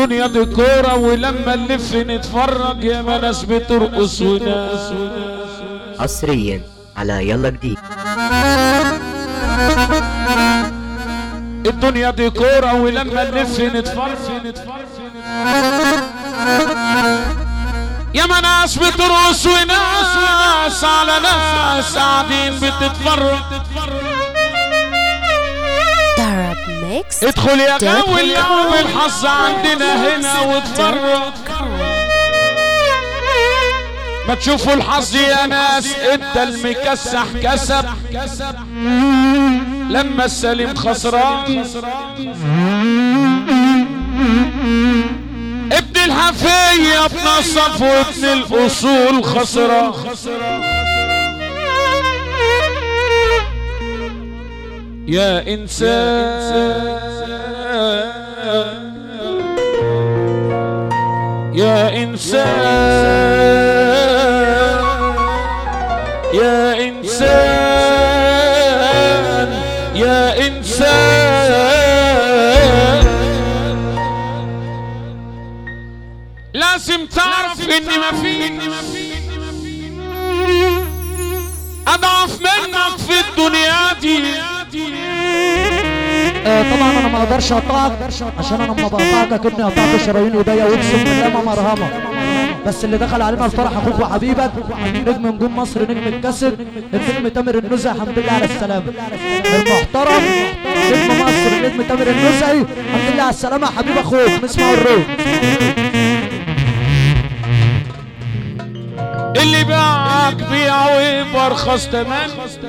الدنيا دي كورة ولما نلف نتفرج يا ما ناس بترقص وناس حصريا على يلا جديد الدنيا دي كورة ولما نلف نتفرج يا ما ناس بترقص وناس على ناس قاعدين بتتفرج Darab Mix ادخل يا دوت جو كوم. اليوم الحظ عندنا هنا واتفرج ما تشوفوا الحظ يا ناس ادى المكسح كسب لما السليم خسران ابن الحفية بنصف وابن الاصول خسران يا انسان يا انسان يا انسان يا انسان لازم تعرف ان ما في اضعف منك في الدنيا دي آه طبعا انا ما اقدرش اقطعك عشان انا لما بقطعك اني قطعت شرايين ايديا واقسم بالله ما مرهمه بس اللي دخل علينا الفرح اخوك وحبيبك نجم نجوم مصر نجم الكسر النجم تامر النزهي الحمد لله على السلامه المحترم نجم مصر نجم تامر النزهي الحمد لله على السلامه يا حبيب اخوك نسمع الروح اللي باعك بيع وبرخص تمام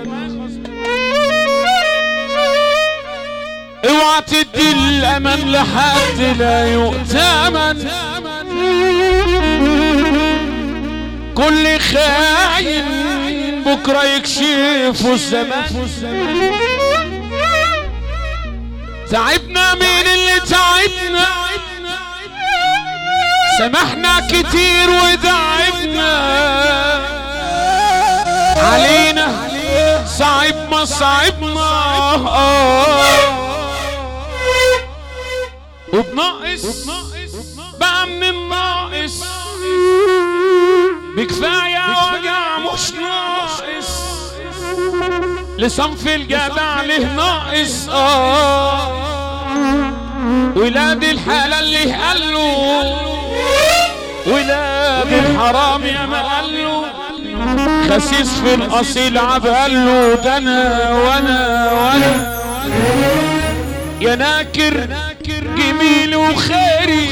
اوعى تدي الامان لحد لا يؤتمن كل خاين بكره يكشفه الزمان تعبنا مين اللي تعبنا سمحنا كتير ودعبنا علينا صعب ما صعبنا آه. وبناقص بقى من الناقص بكفاية وجع مش ناقص لصنف الجدع له ناقص اه ولاد الحلال اللي قالوا ولاد الحرام يا ما قالوا خسيس في الاصيل عبقاله ده انا وانا وانا يا ناكر جميل وخيري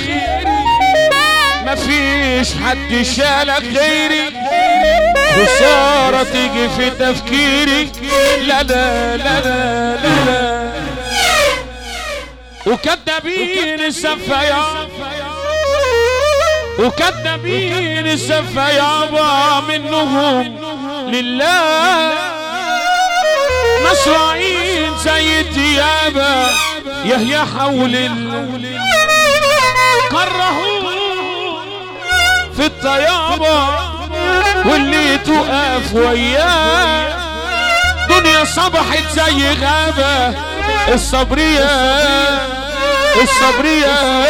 مفيش حد شالك غيري خسارة تيجي في تفكيري لا لا لا لا لا, لا. وكدابين السفايا وكدابين السفا يابا منهم لله مشروعين زي الديابة يهيا حول ال- كرهوا في الطيابة واللي تقف وياه دنيا صبحت زي غابة الصبرية الصبرية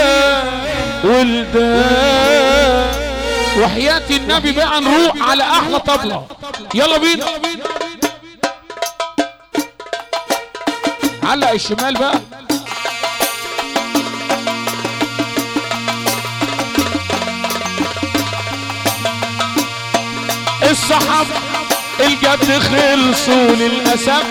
ولدان وحياة النبي بقى نروح على أحلى طبلة يلا بينا علق الشمال بقى الصحاب الجد خلصوا للأسف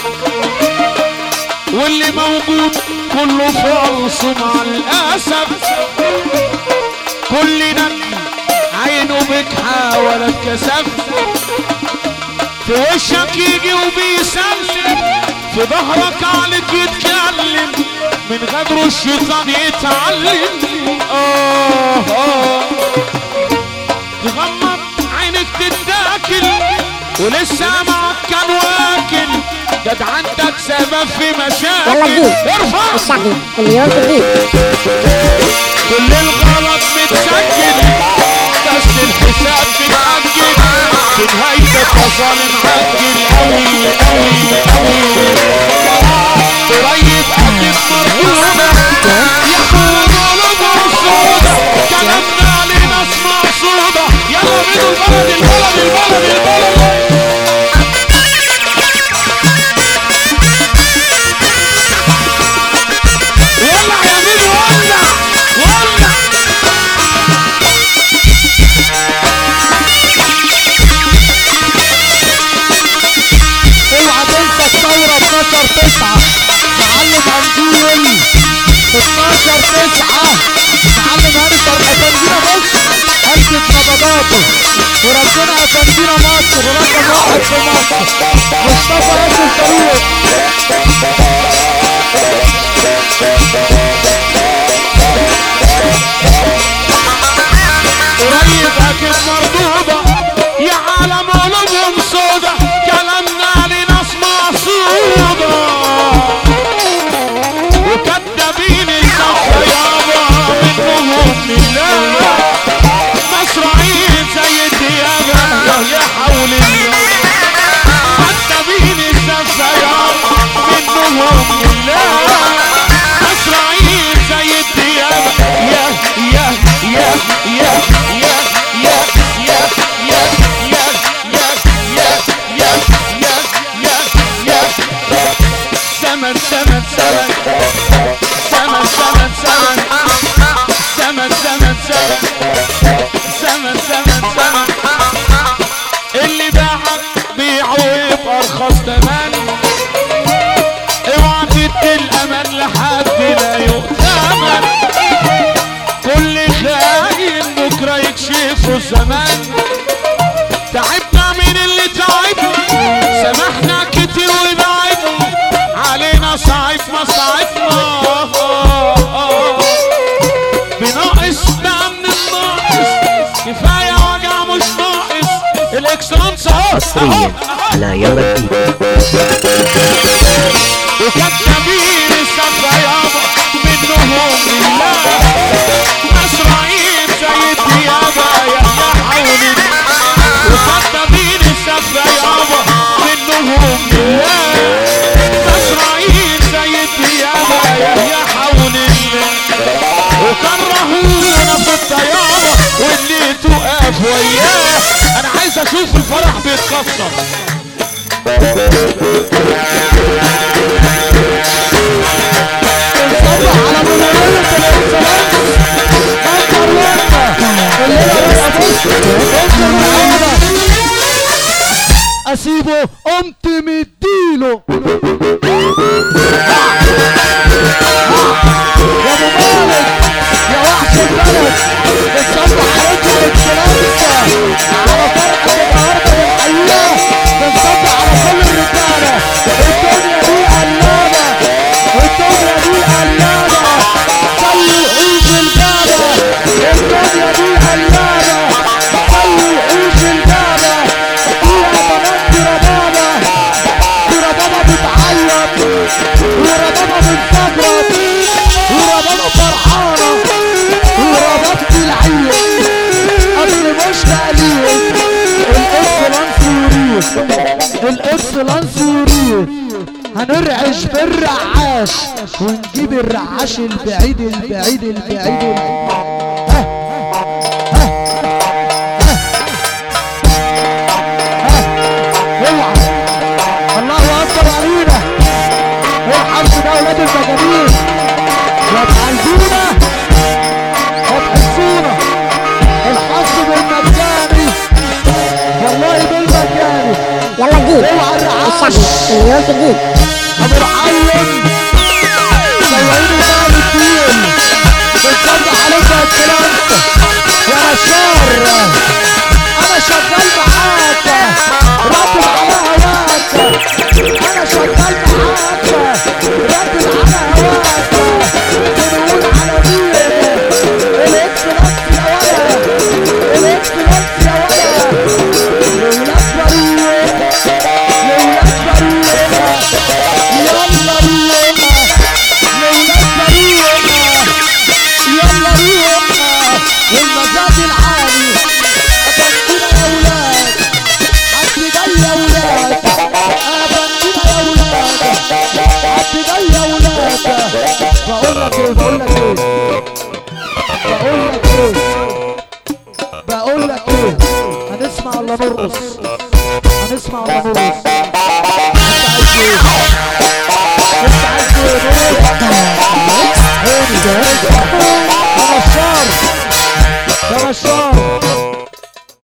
واللي موجود كله فالص مع الأسف كلنا عينه بكحة ولا اتكسف في وشك يجي وبيسلم في ظهرك عليك يتكلم من غدره الشيطان يتعلم آه آه تغمض عينك تتاكل ولسه معك كان واكل جد عندك سبب في يلا مشاكل جديد ارفع الشعبي مليون جديد كل الغلط متسجل بس الحساب بتأجل في نهايتك يا ظالم عجل أوي أوي أوي قريب أكيد مرحومة يا حور ولا مرسومة 9 معلم قنديل 12 9 معلم هاني فرح فندينا مصر هلكة نبضاته وربنا فندينا مصر رقم واحد في مصر مصطفى ياسر فريق قريب اكيد مردودة يا عالم قلوبهم سودا كلامنا لناس مقصودة وكدابين الزفة يابا منهم لله مصراعيل زي الديابة يا حول الله كدابين الزفة يابا منهم لله مصراعيل زي الديابة يا يا يا يا يا يا يا يا يا يا يا يا يا يا يا زمن زمن زمن زمن زمن زمن زمن زمن زمن زمن زمن زمن اللي باعك بيعه يبقى ارخص تمن اوعى تدي الامان لحد لا يؤتمن كل خاين بكره يكشفه الزمان تعبنا من اللي تعبنا سمحنا كتير وبعدنا علينا صعيب مصاعبنا بناقص بقى من الناقص كفايه وجع مش ناقص الاكسلانس اهو حصريا على يلا جديد وكذابين السفة يابا منهم لله مصراعيل زي الديابة يا يا حولي وكذابين السفة يابا منهم لله مصراعيل زي الديابة يا يا حولي وكرهونا في الطيارة واللي تقف وياه انا عايز اشوف الفرح بيتكسر صبح على منورة الاكسلانس نمبر 1 الليلة يا بص انزل معانا اسيبه قمت مديله يا ابو مالك يا وحش البلد بتصبح عليك الاكسلانس على فرحة النهارده بالحقيقة بنصبح على كل الرجالة الدنيا دي قلابة الدنيا دي قلابة زي وحوش الغابة الدنيا دي قلابة زي وحوش الغابة فيها بنات بربابة بربابة بتعيط وربابة بتزغرط وربابة فرحانة وربابة العيد قبل مش تقليد الاكسلانس يريد الاكسلانس يريد هنرعش في الرعاش ونجيب الرعاش البعيد البعيد البعيد ال- ها ها ها ها اوعى الله اكبر علينا الحرف ده اولاد المجانين يا تعالجونا يا تحسونا الحظ بالمجاني والله بالمجاني يلا جديد اوعى الرعاش الشعبي مليون جديد ابو العين سواقين بقى الدين بتصدق عليك يا اكسلانس يا نشار انا شغال معاك راكب على هواك انا شغال معاك راكب على هواك بنقول على مين الاكسلانس يا ولد الاكسلانس يا ولد لولاد فريق لولاد فريق يلا ريما لولاد فريقنا يلا ريما والمزاج العالي أبنتنا يا ولاد حد جاي يا ولاد أبنتنا يا ولاد حد جاي يا ولاد بقول لك ايه بقول لك ايه بقول لك ايه بقول لك ايه هنسمع ولا نرقص هنسمع ولا نرقص انت عايز ايه انت عايز ايه نرقص هوني ده ده نشار ده نشار